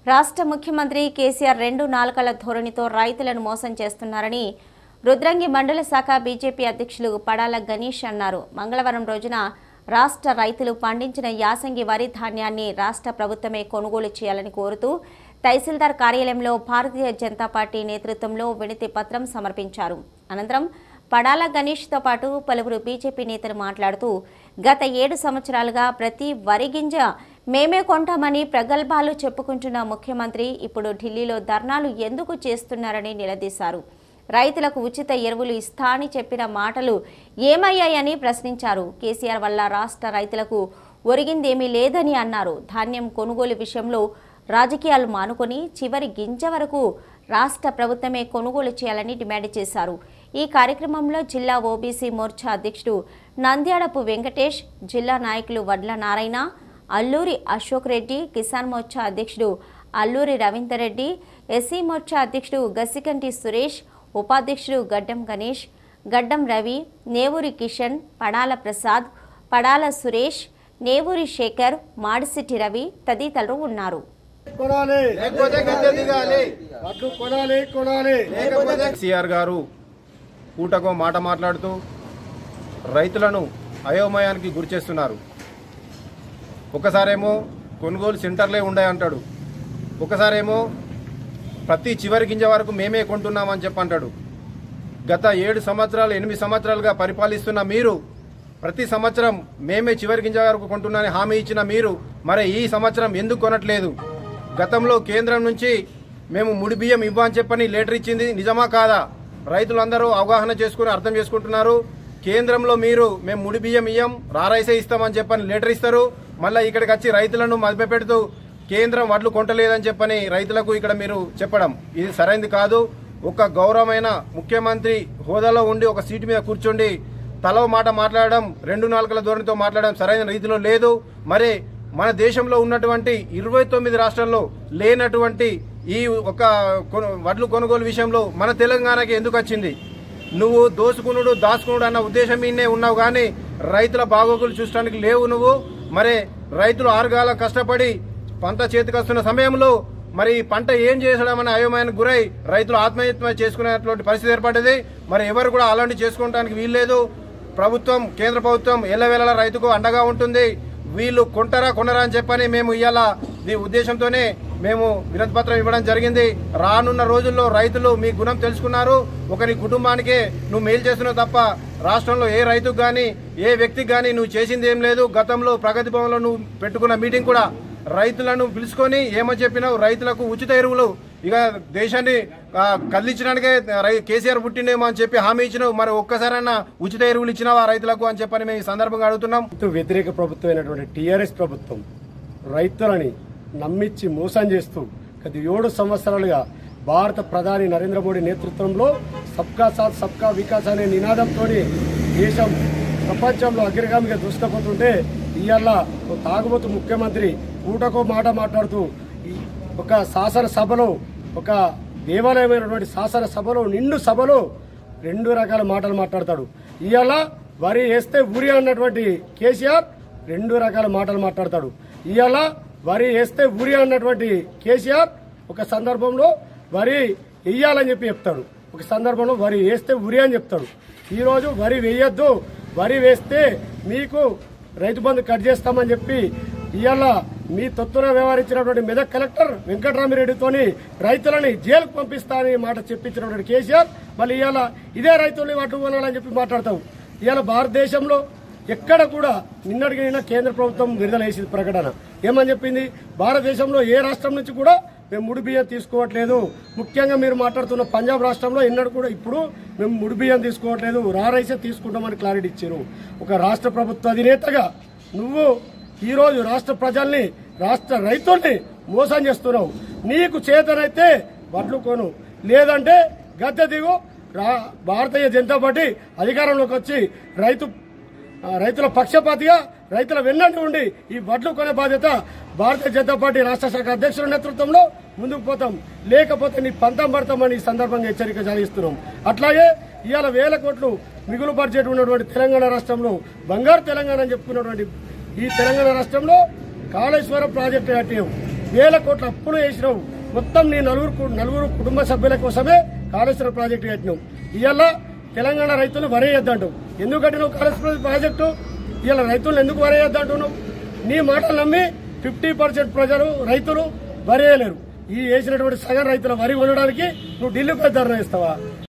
రాష్ట్ర ముఖ్యమంత్రి కేసీఆర్ రెండు నాలుకల ధోరణితో రైతులను మోసం చేస్తున్నారని రుద్రంగి మండల శాఖ బీజేపీ అధ్యక్షులు పడాల గణేష్ అన్నారు మంగళవారం రోజున రాష్ట్ర రైతులు పండించిన యాసంగి వరి ధాన్యాన్ని రాష్ట్ర ప్రభుత్వమే కొనుగోలు చేయాలని కోరుతూ తహసీల్దార్ కార్యాలయంలో భారతీయ జనతా పార్టీ నేతృత్వంలో వినతి పత్రం సమర్పించారు అనంతరం పడాల గణేష్తో పాటు పలువురు బీజేపీ నేతలు మాట్లాడుతూ గత ఏడు సంవత్సరాలుగా ప్రతి వరి గింజ మేమే కొంటామని ప్రగల్భాలు చెప్పుకుంటున్న ముఖ్యమంత్రి ఇప్పుడు ఢిల్లీలో ధర్నాలు ఎందుకు చేస్తున్నారని నిలదీశారు రైతులకు ఉచిత ఎరువులు ఇస్తా అని చెప్పిన మాటలు ఏమయ్యాయని ప్రశ్నించారు కేసీఆర్ వల్ల రాష్ట్ర రైతులకు ఒరిగిందేమీ లేదని అన్నారు ధాన్యం కొనుగోలు విషయంలో రాజకీయాలు మానుకొని చివరి గింజ వరకు రాష్ట్ర ప్రభుత్వమే కొనుగోలు చేయాలని డిమాండ్ చేశారు ఈ కార్యక్రమంలో జిల్లా ఓబీసీ మోర్చా అధ్యక్షుడు నంద్యాడపు వెంకటేష్ జిల్లా నాయకులు వడ్ల నారాయణ అల్లూరి అశోక్ రెడ్డి కిసాన్ మోర్చా అధ్యక్షుడు అల్లూరి రవీందర్ రెడ్డి ఎస్సీ మోర్చా అధ్యక్షుడు గసికంటి సురేష్ ఉపాధ్యక్షుడు గడ్డం గణేష్ గడ్డం రవి నేవూరి కిషన్ పడాల ప్రసాద్ పడాల సురేష్ నేవూరి శేఖర్ మాడిసిట్టి రవి తదితరులు ఉన్నారు కొనాలి లేకపోతే గద్దె దిగాలి వడ్లు కొనాలి కొనాలి లేకపోతే సిఆర్ గారు పూటకో మాట మాట్లాడుతూ రైతులను అయోమయానికి గురి చేస్తున్నారు ఒకసారేమో కొనుగోలు సెంటర్లే ఉండే అంటాడు ఒకసారేమో ప్రతి చివరి గింజ వరకు మేమే కొంటున్నామని చెప్పి అంటాడు గత ఏడు సంవత్సరాలు ఎనిమిది సంవత్సరాలుగా పరిపాలిస్తున్న మీరు ప్రతి సంవత్సరం మేమే చివరి గింజ వరకు కొంటున్నానని హామీ ఇచ్చిన మీరు మరి ఈ సంవత్సరం ఎందుకు కొనట్లేదు గతంలో కేంద్రం నుంచి మేము ముడి బియ్యం ఇవ్వని చెప్పని లెటర్ ఇచ్చింది నిజమా కాదా రైతులందరూ అవగాహన చేసుకుని అర్థం చేసుకుంటున్నారు కేంద్రంలో మీరు మేము ముడి బియ్యం ఇయ్యం రారైసే ఇస్తామని చెప్పని లెటర్ ఇస్తారు మళ్ళీ ఇక్కడికి వచ్చి రైతులను మభ్యపెడుతూ కేంద్రం వడ్లు కొంటలేదని చెప్పని రైతులకు ఇక్కడ మీరు చెప్పడం ఇది సరైనది కాదు ఒక గౌరవమైన ముఖ్యమంత్రి హోదాలో ఉండి ఒక సీటు మీద కూర్చోండి తలో మాట మాట్లాడడం రెండు నాలుగుల ధోరణితో మాట్లాడడం సరైన రీతిలో లేదు మరి మన దేశంలో ఉన్నటువంటి ఇరవై తొమ్మిది రాష్ట్రాల్లో లేనటువంటి ఈ ఒక కొను- వడ్లు కొనుగోలు విషయంలో మన తెలంగాణకి ఎందుకు వచ్చింది నువ్వు దోసుకునుడు దాచుకునుడు అన్న ఉద్దేశం మీనే ఉన్నావు కానీ రైతుల బాగోగులు చూడటానికి లేవు నువ్వు మరి రైతులు ఆరుగాల కష్టపడి పంట చేతికొస్తున్న సమయంలో మరి ఈ పంట ఏం చేసడం అనే అయోమయానికి గురై రైతులు ఆత్మహత్య చేసుకునేటువంటి పరిస్థితి ఏర్పడ్డది మరి ఎవరు కూడా అలాంటి చేసుకోవడానికి వీల్లేదు ప్రభుత్వం కేంద్ర ప్రభుత్వం ఎల్లవేళలా రైతుకు అండగా ఉంటుంది వీళ్ళు కొంటారా కొనరా అని చెప్పని మేము ఇవాళ ఈ ఉద్దేశంతోనే మేము వినతి పత్రం ఇవ్వడం జరిగింది రానున్న రోజుల్లో రైతులు మీ గుణం తెలుసుకున్నారు ఒకరి కుటుంబానికే నువ్వు మేలు చేస్తున్నావు తప్ప రాష్ట్రంలో ఏ రైతుకు కానీ ఏ వ్యక్తికి కానీ నువ్వు చేసింది ఏం లేదు గతంలో ప్రగతి భవన్లో నువ్వు పెట్టుకున్న మీటింగ్ కూడా రైతులను పిలుచుకొని ఏమని చెప్పినావు రైతులకు ఉచిత ఎరువులు ఇక దేశాన్ని ఆ, కదిలించడానికే రై- కేసీఆర్ పుట్టిండేమో అని చెప్పి హామీ ఇచ్చినావు మరి ఒక్కసారైనా ఉచిత ఎరువులు ఇచ్చినావా రైతులకు అని చెప్పని మేము ఈ సందర్భంగా అడుగుతున్నాం రైతు వ్యతిరేక ప్రభుత్వం అయినటువంటి టీఆర్ఎస్ ప్రభుత్వం రైతులని నమ్మించి మోసం చేస్తూ గత ఏడు సంవత్సరాలుగా భారత ప్రధాని నరేంద్ర మోడీ నేతృత్వంలో సబ్కా సాత్ సబ్కా వికాస్ అనే నినాదంతో దేశం ప్రపంచంలో అగ్రగామిగా దూసుకుపోతుంటే ఇవాళ ఒక తాగుబోతు ముఖ్యమంత్రి పూటకో మాట మాట్లాడుతూ ఈ ఒక శాసన సభలో ఒక దేవాలయమైనటువంటి శాసన సభలో నిండు సభలో రెండు రకాల మాటలు మాట్లాడతాడు ఇవాళ వరి వేస్తే ఊరి అన్నటువంటి కేసీఆర్ రెండు రకాల మాటలు మాట్లాడతాడు ఇవాళ వరి వేస్తే ఊరి అన్నటువంటి కేసీఆర్ ఒక సందర్భంలో వరి వెయ్యాలని చెప్పి చెప్తాడు ఒక సందర్భంలో వరి వేస్తే ఉరి అని చెప్తాడు ఈరోజు వరి వేయొద్దు వరి వేస్తే మీకు రైతు బంధు కట్ చేస్తామని చెప్పి ఇవాళ మీ తొత్తున వ్యవహరించినటువంటి మెదక్ కలెక్టర్ వెంకటరామిరెడ్డితోని రైతులని జైలుకు పంపిస్తా అని మాట చెప్పించినటువంటి కేసీఆర్ మళ్ళీ ఇవాళ ఇదే రైతుల్ని వాటి కొనాలని చెప్పి మాట్లాడతావు ఇవాళ భారతదేశంలో ఎక్కడ కూడా నిన్నటికి నిన్న కేంద్ర ప్రభుత్వం విడుదల చేసింది ప్రకటన ఏమని చెప్పింది భారతదేశంలో ఏ రాష్ట్రం నుంచి కూడా మేము ముడి బియ్యం తీసుకోవట్లేదు ముఖ్యంగా మీరు మాట్లాడుతున్న పంజాబ్ రాష్ట్రంలో ఎన్నడూ కూడా ఇప్పుడు మేము ముడి బియ్యం తీసుకోవట్లేదు రా రైసే తీసుకుంటామని క్లారిటీ ఇచ్చారు ఒక రాష్ట్ర ప్రభుత్వ అధినేతగా నువ్వు ఈరోజు రాష్ట్ర ప్రజల్ని రాష్ట్ర రైతుల్ని మోసం చేస్తున్నావు నీకు చేతనైతే వడ్లు కొను లేదంటే గద్దె దిగు రా- భారతీయ జనతా పార్టీ అధికారంలోకి వచ్చి రైతు ఆ, రైతుల పక్షపాతిగా రైతుల వెన్నంటి ఉండి ఈ వడ్లు కొనే బాధ్యత భారతీయ జనతా పార్టీ రాష్ట్ర శాఖ అధ్యక్షుల నేతృత్వంలో ముందుకు పోతాం లేకపోతే నీ పంతం పడతామని ఈ సందర్భంగా హెచ్చరిక జారిస్తున్నాం అట్లాగే ఇవాళ వేల కోట్లు మిగులు బడ్జెట్ ఉన్నటువంటి తెలంగాణ రాష్ట్రంలో బంగారు తెలంగాణ అని చెప్పుకున్నటువంటి ఈ తెలంగాణ రాష్ట్రంలో కాళేశ్వరం ప్రాజెక్టు కట్టాం వేల కోట్ల అప్పులు వేసినావు మొత్తం నీ నలుగురు కు- నలుగురు కుటుంబ సభ్యుల కోసమే కాళేశ్వరం ప్రాజెక్టు కట్టినావు ఇవాళ తెలంగాణ రైతులు వరేయొద్దంటావు ఎందుకు కట్టినావు కాళేశ్వరం ప్రాజెక్టు ఇవాళ రైతులను ఎందుకు వరేయొద్దంటున్నావు నీ మాటలు నమ్మి ఫిఫ్టీ పర్సెంట్ ప్రజలు రైతులు వరేయలేరు ఈ వేసినటువంటి సగం రైతుల వరి కొనడానికి నువ్వు ఢిల్లీకి ధర్నా ఇస్తావా